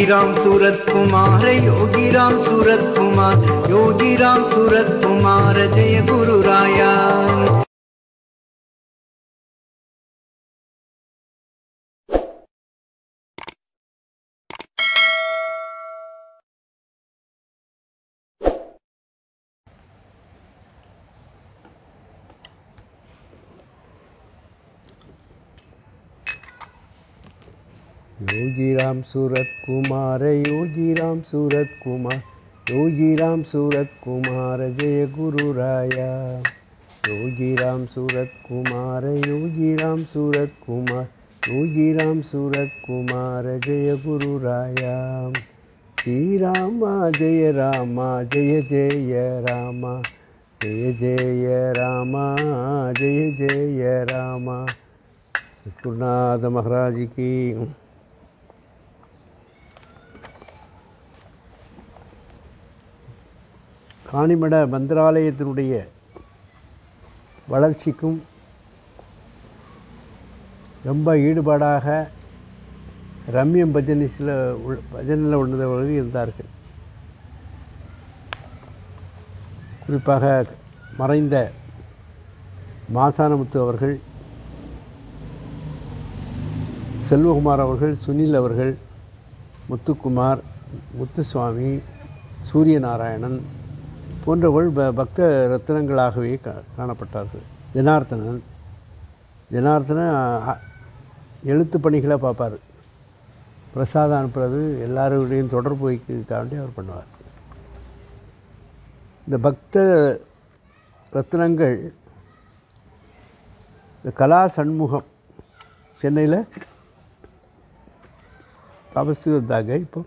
ராம் சூரத் குமார யோகி ராம் சூரத் குமார் யோகி ராம் சூரத் குமார ஜெய குரு ராயா योगी राम सूरत कुमार योगी राम सूरत कुमार योगी राम सूरत कुमार जय गुरु राया योगी राम सूरत कुमार योगी राम सूरत कुमार योगी राम सूरत कुमार जय गुरु राया श्री रामा जय रामा जय जय रामा जय जय रामा जय जय रामा गुरुनाथ महाराज की காணிமட மந்திராலயத்தினுடைய வளர்ச்சிக்கும் ரொம்ப ஈடுபாடாக ரம்யம் பஜனிஸில் உள் பஜனில் உள்ளவர்கள் இருந்தார்கள் குறிப்பாக மறைந்த மாசானமுத்து அவர்கள் செல்வகுமார் அவர்கள் சுனில் அவர்கள் முத்துக்குமார் முத்துசுவாமி சூரியநாராயணன் போன்றவர்கள் ப பக்த ரத்தினங்களாகவே கா காணப்பட்டார்கள் ஜனார்த்தனன் ஜனார்த்தனன் அ- எழுத்து பணிகளை பார்ப்பார் பிரசாதம் அனுப்புறது எல்லாருடையும் தொடர்பு வைக்கிறதுக்காண்டி அவர் பண்ணுவார் இந்த பக்த ரத்தினங்கள் இந்த கலா சண்முகம் சென்னையில் தபசு வந்தாங்க இப்போ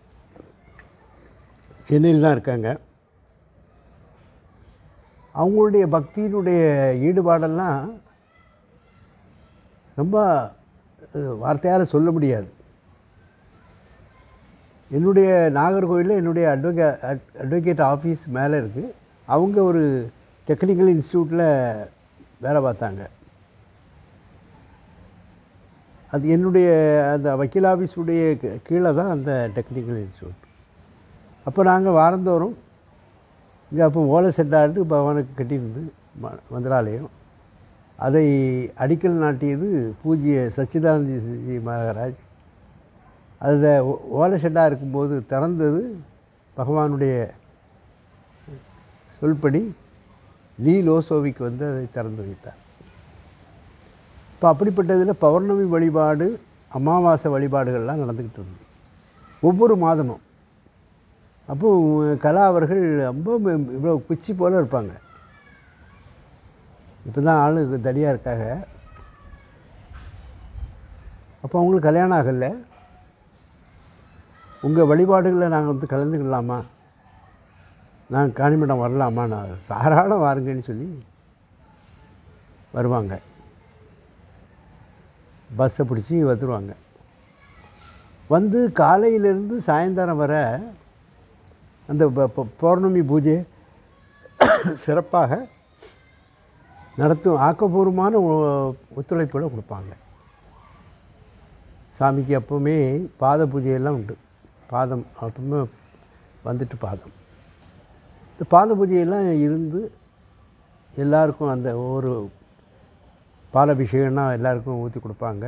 சென்னையில் தான் இருக்காங்க அவங்களுடைய பக்தியினுடைய ஈடுபாடெல்லாம் ரொம்ப அஹ், வார்த்தையால் சொல்ல முடியாது என்னுடைய நாகர்கோவிலில் என்னுடைய அட்வொகே அட்வொகேட் ஆஃபீஸ் மேலே இருக்குது அவங்க ஒரு டெக்னிக்கல் இன்ஸ்டியூட்டில் வேலை பார்த்தாங்க அது என்னுடைய அந்த வக்கீல் ஆஃபீஸுடைய கீ- கீழே தான் அந்த டெக்னிக்கல் இன்ஸ்டியூட் அப்போ நாங்கள் வாரந்தோறும் இங்கே அப்போ ஓலை செட்டாண்டு பகவானுக்கு கட்டியிருந்து ம- மந்திராலயம் அதை அடிக்கல் நாட்டியது பூஜ்ய சச்சிதானந்தி மகாராஜ் அதில் ஓலை ஷெட்டாக இருக்கும்போது திறந்தது பகவானுடைய சொல்படி லீ லோசோவிக்கு வந்து அதை திறந்து வைத்தார் இப்போ அப்படிப்பட்டதில் பௌர்ணமி வழிபாடு அமாவாசை வழிபாடுகள்லாம் நடந்துக்கிட்டு இருந்தது ஒவ்வொரு மாதமும் அப்போது கலா அவர்கள் ரொம்ப மெ- இவ்வளோ குச்சி போல் இருப்பாங்க இப்போ தான் ஆளு தடியாக இருக்காங்க அப்போ அவங்களுக்கு கல்யாணம் ஆகலை உங்கள் வழிபாடுகளில் நாங்கள் வந்து கலந்துக்கலாமா நாங்கள் காணிமடம் வரலாமா நான் சாராளம் வாருங்கன்னு சொல்லி வருவாங்க பஸ்ஸை பிடிச்சி வந்துடுவாங்க வந்து காலையிலேருந்து சாயந்தரம் வர அந்த ப- ப- பௌர்ணமி பூஜை சிறப்பாக நடத்தும் ஆக்கப்பூர்வமான ஒ- ஒத்துழைப்புகளை கொடுப்பாங்க சாமிக்கு எப்பவுமே பாத பூஜையெல்லாம் உண்டு பாதம் எப்பவுமே வந்துட்டு பாதம் இந்த பாத பூஜையெல்லாம் இருந்து எல்லாருக்கும் அந்த ஒரு பாலபிஷேகம்னா எல்லாருக்கும் ஊற்றி கொடுப்பாங்க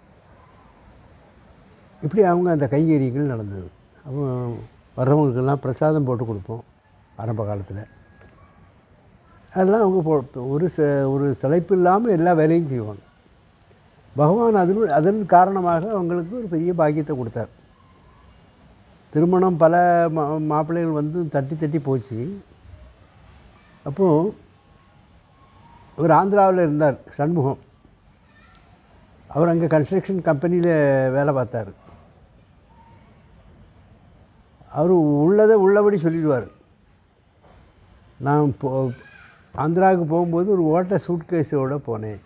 இப்படி அவங்க அந்த கைங்கரியங்கள் நடந்தது அவங்க வர்றவங்களுக்கெல்லாம் பிரசாதம் போட்டு கொடுப்போம் ஆரம்ப காலத்தில் அதெல்லாம் அவங்க போ ஒரு ச ஒரு சளைப்பு இல்லாமல் எல்லா வேலையும் செய்வாங்க பகவான் அதன் அதன் காரணமாக அவங்களுக்கு ஒரு பெரிய பாக்கியத்தை கொடுத்தார் திருமணம் பல மா மாப்பிள்ளைகள் வந்து தட்டி தட்டி போச்சு அப்போது அவர் ஆந்திராவில் இருந்தார் சண்முகம் அவர் அங்கே கன்ஸ்ட்ரக்ஷன் கம்பெனியில் வேலை பார்த்தார் அவர் உள்ளதை உள்ளபடி சொல்லிடுவார் நான் போ ஆந்திராவுக்கு போகும்போது ஒரு ஓட்ட சூட்கேஸோடு போனேன்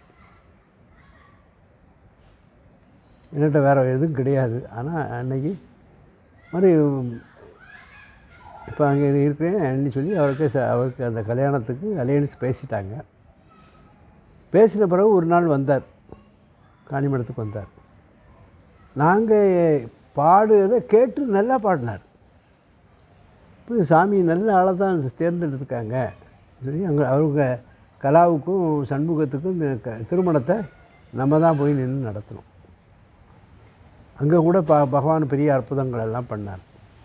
என்கிட்ட வேறு எதுவும் கிடையாது ஆனால் அன்னைக்கு மாதிரி இப்போ அங்கே இருக்கிறேன்னு சொல்லி அவருக்கு ச- அவருக்கு அந்த கல்யாணத்துக்கு அலையன்ஸ் பேசிட்டாங்க பேசின பிறகு ஒரு நாள் வந்தார் காணிமடத்துக்கு வந்தார் நாங்கள் பாடுறதை கேட்டு நல்லா பாடினார் இப்போ சாமி நல்ல ஆளை தான் தேர்ந்தெடுத்துருக்காங்க சொல்லி அங்கே அவங்க கலாவுக்கும் சண்முகத்துக்கும் இந்த க திருமணத்தை நம்ம தான் போய் நின்று நடத்தணும் அங்கே கூட ப பகவான் பெரிய அற்புதங்கள் எல்லாம் பண்ணார்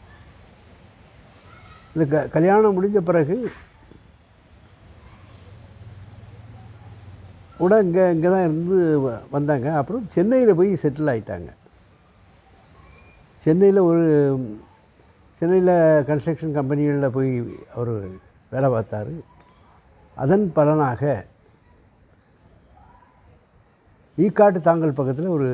இந்த க கல்யாணம் முடிஞ்ச பிறகு கூட இங்கே இங்கே தான் இருந்து வ- வந்தாங்க அப்புறம் சென்னையில் போய் செட்டில் ஆயிட்டாங்க சென்னையில் ஒரு சென்னையில் கன்ஸ்ட்ரக்ஷன் கம்பெனிகளில் போய் அவர் வேலை பார்த்தாரு அதன் பலனாக ஈக்காட்டு தாங்கல் பக்கத்தில் ஒரு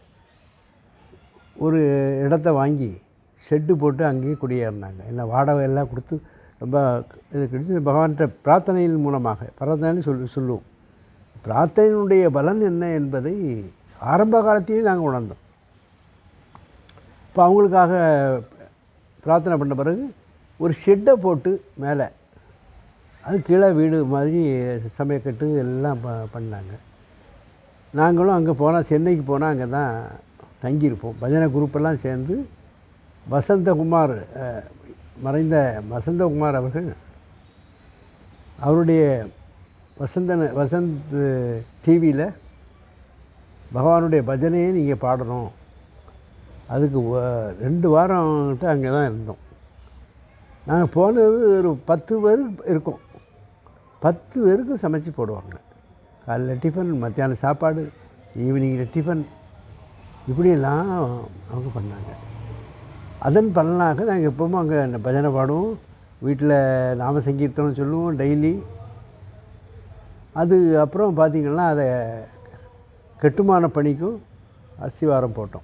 ஒரு இடத்த வாங்கி ஷெட்டு போட்டு அங்கேயே குடியேறினாங்க என்ன வாடகை எல்லாம் கொடுத்து ரொம்ப இது கிடைச்சி பகவான்கிட்ட பிரார்த்தனையின் மூலமாக பிரார்த்தனை சொல்லி சொல்லுவோம் பிரார்த்தனையினுடைய பலன் என்ன என்பதை ஆரம்ப காலத்திலேயே நாங்கள் உணர்ந்தோம் இப்போ அவங்களுக்காக பிரார்த்தனை பண்ண பிறகு ஒரு ஷெட்டை போட்டு மேலே அது கீழே வீடு மாதிரி சமையக்கட்டு எல்லாம் ப பண்ணாங்க நாங்களும் அங்கே போனால் சென்னைக்கு போனால் அங்கே தான் தங்கியிருப்போம் பஜனை குரூப்பெல்லாம் சேர்ந்து வசந்தகுமார் அஹ், மறைந்த வசந்தகுமார் அவர்கள் அவருடைய வசந்தன வசந்த் டிவியில் பகவானுடைய பஜனையை நீங்கள் பாடணும் அதுக்கு வ- ரெண்டு வாரம் கிட்ட அங்கே தான் இருந்தோம் நாங்கள் போனது ஒரு பத்து பேர் இருக்கோம் பத்து பேருக்கு சமைச்சு போடுவாங்க காலைல டிஃபன் மத்தியானம் சாப்பாடு ஈவினிங்கில் டிஃபன் இப்படியெல்லாம் அவங்க பண்ணாங்க அதன் பலனாக நாங்கள் எப்பவும் அங்கே இந்த பஜனை பாடுவோம் வீட்டில் நாம சங்கீர்த்தனம் சொல்லுவோம் டெய்லி அது அப்புறம் பார்த்திங்கன்னா அதை கட்டுமான பணிக்கும் அஸ்திவாரம் போட்டோம்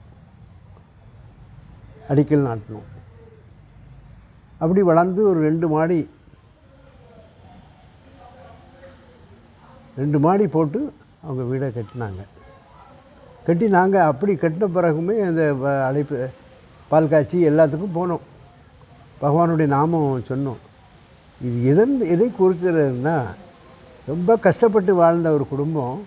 அடிக்கல் நாட்டினோம் அப்படி வளர்ந்து ஒரு ரெண்டு மாடி ரெண்டு மாடி போட்டு அவங்க வீடை கட்டினாங்க கட்டி நாங்கள் அப்படி கட்டின பிறகுமே அந்த வ- அழைப்பு பால் காய்ச்சி எல்லாத்துக்கும் போனோம் பகவானுடைய நாமம் சொன்னோம் இது எதன் எதை குறிக்கிறதுனா ரொம்ப கஷ்டப்பட்டு வாழ்ந்த ஒரு குடும்பம்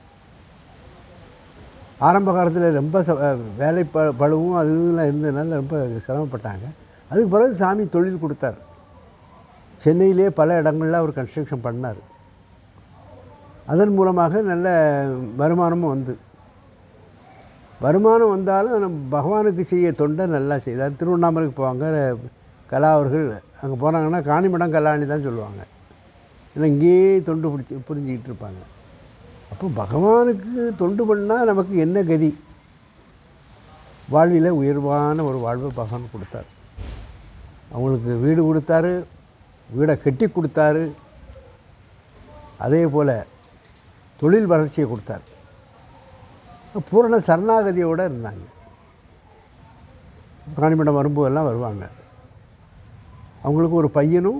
ஆரம்ப காலத்தில் ரொம்ப ச வேலை ப பழுவும் அது இதெல்லாம் இருந்ததுனால ரொம்ப சிரமப்பட்டாங்க அதுக்கு பிறகு சாமி தொழில் கொடுத்தார் சென்னையிலே பல இடங்களில் அவர் கன்ஸ்ட்ரக்ஷன் பண்ணார் அதன் மூலமாக நல்ல வருமானமும் வந்து வருமானம் வந்தாலும் நம்ம பகவானுக்கு செய்ய தொண்டை நல்லா செய்தார் திருவண்ணாமலைக்கு போவாங்க கலா அவர்கள் அங்கே போனாங்கன்னா காணிமடம் கலாணி தான் சொல்லுவாங்க ஏன்னா இங்கேயே தொண்டு பிடிச்சி புரிஞ்சிக்கிட்டு இருப்பாங்க அப்போ பகவானுக்கு தொண்டு பண்ணால் நமக்கு என்ன கதி வாழ்வில் உயர்வான ஒரு வாழ்வை பகவான் கொடுத்தார் அவங்களுக்கு வீடு கொடுத்தாரு வீடை கட்டி கொடுத்தாரு அதே போல் தொழில் வளர்ச்சியை கொடுத்தார் பூரண சரணாகதியோடு இருந்தாங்க காணிமண்டம் வரும்போதெல்லாம் வருவாங்க அவங்களுக்கு ஒரு பையனும்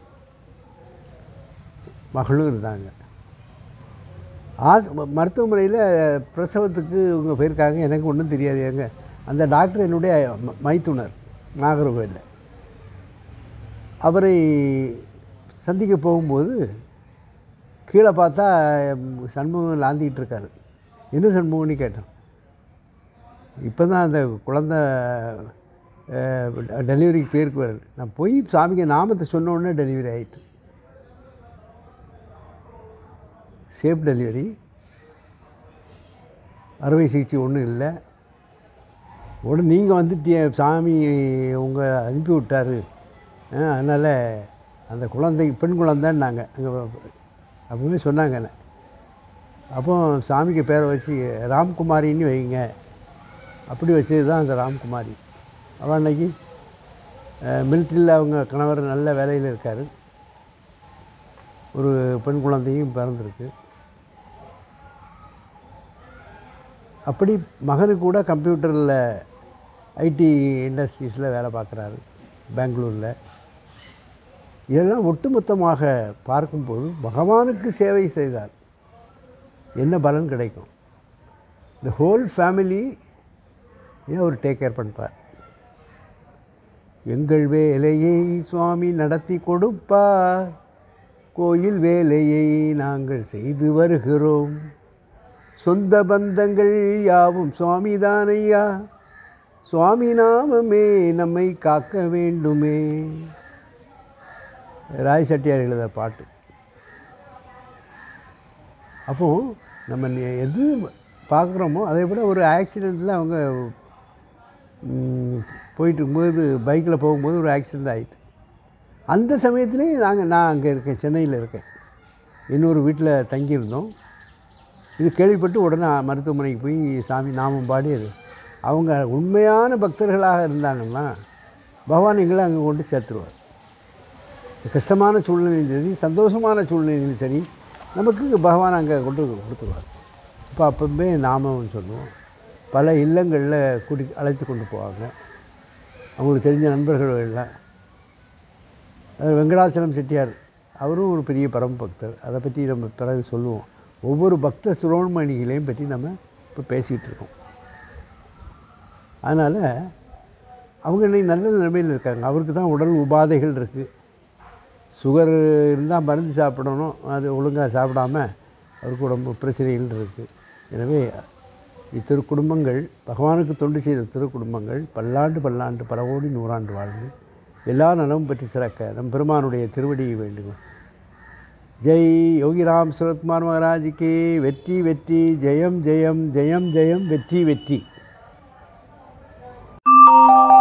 மகளும் இருந்தாங்க ஆஸ் மருத்துவமனையில் பிரசவத்துக்கு இவங்க போயிருக்காங்க எனக்கு ஒன்றும் தெரியாது எங்க அந்த டாக்டர் என்னுடைய ம- மைத்துனர் நாகர்கோவிலில் அவரை சந்திக்க போகும்போது கீழே பார்த்தா ம், சண்முகம் லாந்திக்கிட்டு இருக்காரு என்ன சண்முகம்னு கேட்டோம் இப்போ தான் அந்த குழந்த டெலிவரிக்கு பேருக்கு வருது நான் போய் சாமிக்கு நாமத்தை சொன்ன உடனே டெலிவரி ஆயிட்டு சேஃப் டெலிவரி அறுவை சிகிச்சை ஒன்றும் இல்லை உடனே நீங்கள் வந்துட்டிய சாமி உங்களை அனுப்பி விட்டாரு அதனால் அந்த குழந்தை பெண் குழந்தைன்னாங்க அங்கே அப்பவுமே சொன்னாங்க என்ன அப்போ சாமிக்கு பேரை வச்சு ராம்குமாரின்னு வைங்க அப்படி வச்சது தான் அந்த ராம்குமாரி அவள் அன்னைக்கு மிலிட்ரியில் அவங்க கணவர் நல்ல வேலையில் இருக்கார் ஒரு பெண் குழந்தையும் பிறந்திருக்கு அப்படி மகனுக்கு கூட கம்ப்யூட்டரில் ஐடி இண்டஸ்ட்ரீஸில் வேலை பார்க்குறாரு பெங்களூரில் இதெல்லாம் ஒட்டுமொத்தமாக பார்க்கும்போது பகவானுக்கு சேவை செய்தார் என்ன பலன் கிடைக்கும் இந்த ஹோல் ஃபேமிலி அவர் டேக் கேர் பண்ணுறார் எங்கள் வேலையை சுவாமி நடத்தி கொடுப்பார் கோயில் வேலையை நாங்கள் செய்து வருகிறோம் சொந்த பந்தங்கள் யாவும் சுவாமிதானையா சுவாமி நாமமே நம்மை காக்க வேண்டுமே ராய் செட்டியார் எழுத பாட்டு அப்போது நம்ம நெ- எது பார்க்குறோமோ அதே விட ஒரு ஆக்சிடெண்ட்டில் அவங்க ம், போயிட்டு இருக்கும்போது பைக்கில் போகும்போது ஒரு ஆக்சிடெண்ட் ஆகிட்டு அந்த சமயத்துலேயும் நாங்கள் நான் அங்கே இருக்கேன் சென்னையில் இருக்கேன் இன்னொரு வீட்டில் தங்கியிருந்தோம் இது கேள்விப்பட்டு உடனே மருத்துவமனைக்கு போய் சாமி நாமம் பாடி அது அவங்க உண்மையான பக்தர்களாக இருந்தாங்கன்னா பகவான் எங்களை அங்கே கொண்டு சேர்த்துருவார் கஷ்டமான சூழ்நிலையும் சரி சந்தோஷமான சூழ்நிலையும் சரி நமக்கு பகவான் அங்கே கொண்டு கொடுத்துருவார் இப்போ அப்பவே நாமம் சொல்லுவோம் பல இல்லங்களில் கூட்டி அழைத்து கொண்டு போவாங்க அவங்களுக்கு தெரிஞ்ச நண்பர்கள் எல்லாம் அது வெங்கடாச்சலம் செட்டியார் அவரும் ஒரு பெரிய பரம பக்தர் அதை பற்றி நம்ம பிறகு சொல்லுவோம் ஒவ்வொரு பக்த சிரோன்மணிகளையும் பற்றி நம்ம இப்போ பேசிக்கிட்டு இருக்கோம் அதனால் அவங்க இன்னைக்கு நல்ல நிலைமையில் இருக்காங்க அவருக்கு தான் உடல் உபாதைகள் இருக்குது சுகர் இருந்தால் மருந்து சாப்பிடணும் அது ஒழுங்காக சாப்பிடாம அவருக்கு உடம்பு பிரச்சனைகள் இருக்குது எனவே இத்திரு குடும்பங்கள் பகவானுக்கு தொண்டு செய்த திரு குடும்பங்கள் பல்லாண்டு பல்லாண்டு பல கோடி நூறாண்டு வாழ்ந்து எல்லா நலமும் பற்றி சிறக்க நம் பெருமானுடைய திருவடியை வேண்டுவோம் ஜெய் யோகிராம் சுரத்குமார் மகாராஜுக்கு வெற்றி வெற்றி ஜெயம் ஜெயம் ஜெயம் ஜெயம் வெற்றி வெற்றி